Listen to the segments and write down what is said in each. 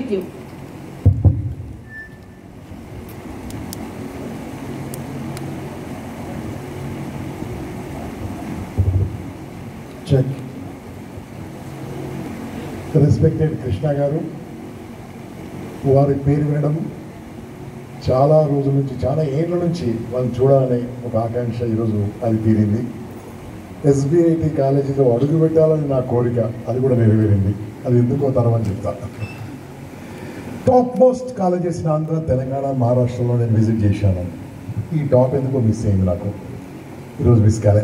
with you. Check respected Krishna garu వారి పేరు వినడం చాలా రోజుల నుంచి చాలా ఏళ్ళ నుంచి వాళ్ళు చూడాలనే ఒక ఆకాంక్ష ఈరోజు అది తీరింది ఎస్బిఐటి కాలేజీలో అడుగు పెట్టాలని నా కోరిక అది కూడా నెరవేరింది అది ఎందుకో తర్వాత చెప్తా top most colleges Andhra Telangana మహారాష్ట్రలో నేను విజిట్ చేశాను ఈ టాప్ ఎందుకో మిస్ అయింది నాకు ఈరోజు మిస్ కాలే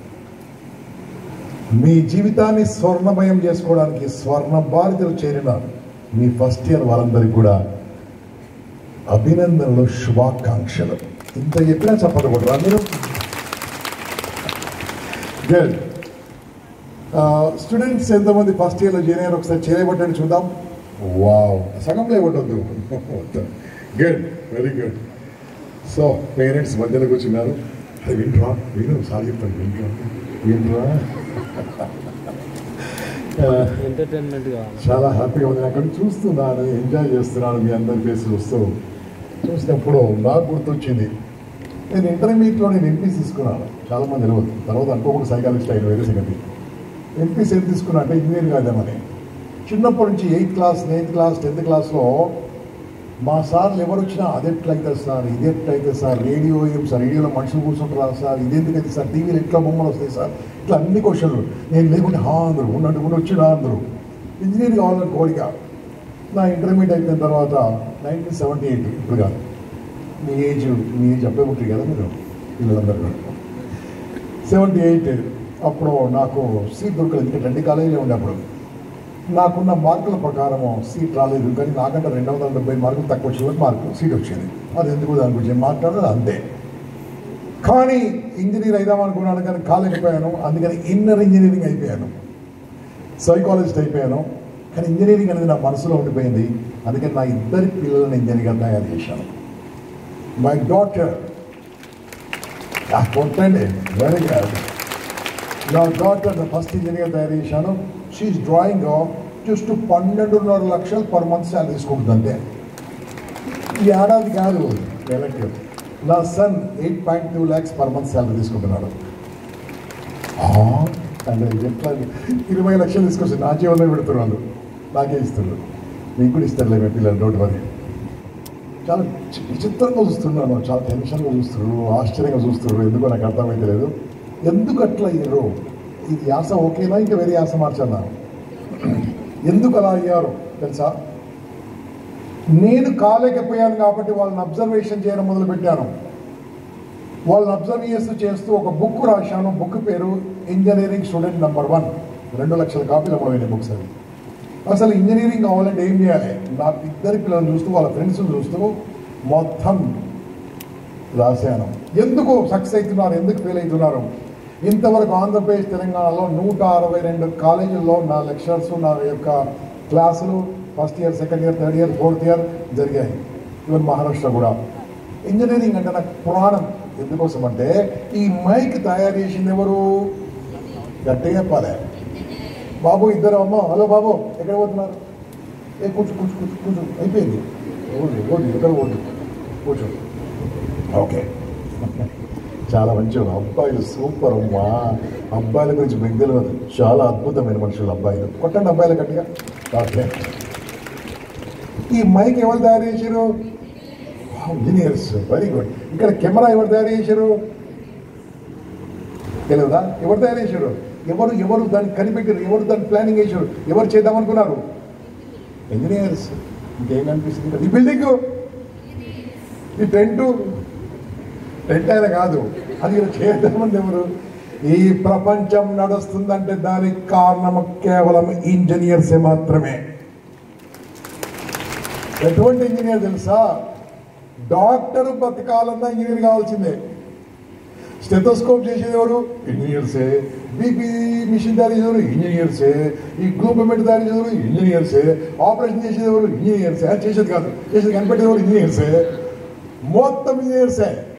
మీ జీవితాన్ని స్వర్ణమయం చేసుకోవడానికి స్వర్ణ భారతిలో చేరిన మీ ఫస్ట్ ఇయర్ వాళ్ళందరికీ కూడా అభినందనలు శుభాకాంక్షలు ఇంత చెప్పినా చెప్పదు కూడా మీరు గుడ్ స్టూడెంట్స్ ఎంతమంది ఫస్ట్ ఇయర్లో చేరారు ఒకసారి చేయబట్టండి చూద్దాం వావ్ సగంలో ఇవ్వటొద్దు good very good so parents మధ్యలో కూర్చున్నారు అది వింట్రా విను సార్ చెప్పండి వింట్రా వింట్రా ఎంటర్టైన్మెంట్ కావాలి చాలా హ్యాపీగా ఉంది అక్కడ చూస్తున్నాను ఎంజాయ్ చేస్తున్నాను మీ అందరి ఫేస్ చూస్తూ చూసినప్పుడు నాకు గుర్తొచ్చింది నేను ఇంటర్మీడియట్లో నేను ఎంపీస్ తీసుకున్నాను చాలా మంది తెలియదు తర్వాత అనుకోకుండా సైకాలజిస్ట్ అయిన వేరే సంగతి ఎంపీస్ ఏం తీసుకున్నా అంటే ఇంజనీర్ కాదేమని చిన్నప్పటి నుంచి eighth class ninth class tenth క్లాస్లో మా సార్లు ఎవరు వచ్చినా అది ఎట్లయితే సార్ ఇది ఎట్లయితే సార్ రేడియో ఏం సార్ రేడియోలో మనుషులు కూర్చుంటారా సార్ ఇదెందుకైతే సార్ టీవీలో ఎట్లా బొమ్మలు వస్తాయి సార్ ఇట్లా అన్ని క్వశ్చన్లు నేను లేకుంటే హా అందరు ఉన్నట్టు కూడా వచ్చినా అందరూ ఇంజనీర్ కావాలని కోరిక నా ఇంటర్మీడియట్ అయిపోయిన తర్వాత నైన్టీన్ సెవెంటీ ఎయిట్ ఇప్పుడు కాదు మీ ఏజ్ మీ ఏజ్ అప్పుడే పుట్టి కదా మీరు పిల్లలందరూ సెవెంటీ ఎయిట్ అప్పుడు నాకు సీట్ దొరకలేదు ఎందుకంటే రెండు కాలేజీలో ఉండే అప్పుడు నాకున్న మార్కుల ప్రకారము సీట్ రాలేదు కానీ నాకంటే రెండు వందల డెబ్బై మార్కులు తక్కువ వచ్చిన మార్కు సీట్ వచ్చింది అది ఎందుకు దాని గురించి మాట్లాడదు అంతే కానీ ఇంజనీర్ అయిదాం అనుకున్నాను కానీ కాలేకపోయాను అందుకని ఇన్నర్ ఇంజనీరింగ్ అయిపోయాను సైకాలజిస్ట్ అయిపోయాను కానీ ఇంజనీరింగ్ అనేది నా మనసులో ఉండిపోయింది అందుకని నా ఇద్దరి పిల్లలను ఇంజనీర్గా తయారు చేశాను మై డాటర్ కొట్టండి వెరీ గుడ్ నా డాటర్ ఫస్ట్ ఇంజనీర్ తయారు చేశాను షీఈ్ డ్రాయింగ్ జస్ట్ పన్నెండున్నర లక్షలు పర్ మంత్ శాలరీ తీసుకుంటుంది అంతే ఈ ఏడాది కాదు నెలకి నా son eight point two lakhs per month salary తీసుకుంటున్నాడు ఆ, అంటే ఎట్లా ఇరవై లక్షలు తీసుకొచ్చి నా జీవనంలో పెడుతున్నాడు నాకే ఇస్తున్నారు మీకు కూడా ఇస్తారులే మీ పిల్లలు డోట్ వరీ చాలా చి- విచిత్రంగా చూస్తున్నాను చాలా టెన్షన్గా చూస్తున్నారు ఆశ్చర్యంగా చూస్తున్నారు ఎందుకో నాకు అర్థమైతే లేదు ఎందుకు అట్లా అయ్యారు ఇది యాస ఓకేనా ఇంకా వేరే యాస మార్చన్నా ఎందుకు అలా అయ్యారు తెలుసా నేను కాలేకపోయాను కాబట్టి వాళ్ళని అబ్జర్వేషన్ చేయడం మొదలుపెట్టాను వాళ్ళని అబ్జర్వ్ చేస్తూ చేస్తూ ఒక బుక్ రాశాను బుక్ పేరు ఇంజనీరింగ్ స్టూడెంట్ నెంబర్ వన్ రెండు లక్షల కాపీలు అమ్మడమైన బుక్స్ అది అసలు ఇంజనీరింగ్ కావాలంటే ఏం చేయాలి నా ఇద్దరి పిల్లలు చూస్తూ వాళ్ళ ఫ్రెండ్స్ చూస్తూ మొత్తం రాశాను ఎందుకు సక్సెస్ అవుతున్నారు ఎందుకు ఫెయిల్ అవుతున్నారు ఇంతవరకు ఆంధ్రప్రదేశ్ తెలంగాణలో నూట అరవై రెండు కాలేజీల్లో నా లెక్చర్స్ నా యొక్క క్లాసులు first year second year third year fourth year జరిగాయి ఈవెన్ మహారాష్ట్ర కూడా ఇంజనీరింగ్ అంటే నాకు పురాణం ఎందుకోసం అంటే ఈ మైక్ తయారు చేసింది ఎవరు గట్టిగా చెప్పాలి బాబు ఇద్దరు అమ్మ హలో బాబు ఎక్కడ పోతున్నారు ఏ కూర్చో కూర్చో కూర్చో కూర్చో అయిపోయింది ఓడి ఓడి ఎక్కడ ఓడి కూర్చో ఓకే చాలా మంచి అబ్బాయిలు సూపర్ అమ్మా అబ్బాయిల గురించి మీకు తెలియదు చాలా అద్భుతమైన మనుషులు అబ్బాయిలు కొట్టండి అబ్బాయిలు గట్టిగా ఓకే ఈ మైక్ ఎవరు తయారు చేశారు ఇంజనీర్స్ వెరీ గుడ్ ఇక్కడ కెమెరా ఎవరు తయారు చేశారు తెలియదా ఎవరు తయారు చేశారు ఎవరు ఎవరు దాన్ని కనిపెట్టారు ఎవరు దాన్ని ప్లానింగ్ చేశారు ఎవరు చేద్దామనుకున్నారు ఇంజనీర్స్ ఇంకేం కనిపిస్తుంది కదా? ఈ బిల్డింగ్ ఈ టెంట్ టెంట్ అయినా కాదు అది ఇలా చేద్దామని ఎవరు ఈ ప్రపంచం నడుస్తుందంటే దానికి కారణం కేవలం ఇంజనీర్సే మాత్రమే ఎటువంటి ఇంజనీర్ తెలుసా డాక్టర్ బతకాలన్నా ఇంజనీర్ కావాల్సిందే స్టెథోస్కోప్ చేసేది ఎవరు ఇంజనీర్సే బీపీ మిషన్ తయారు చేసేవారు ఇంజనీర్సే ఈ గ్లూకోమీటర్ తయారు చేసేవారు ఇంజనీర్సే ఆపరేషన్ చేసేది ఎవరు ఇంజనీర్సే అది చేసేది కాదు చేసేది కనిపెట్టేది ఎవరు ఇంజనీర్సే మొత్తం ఇంజనీర్సే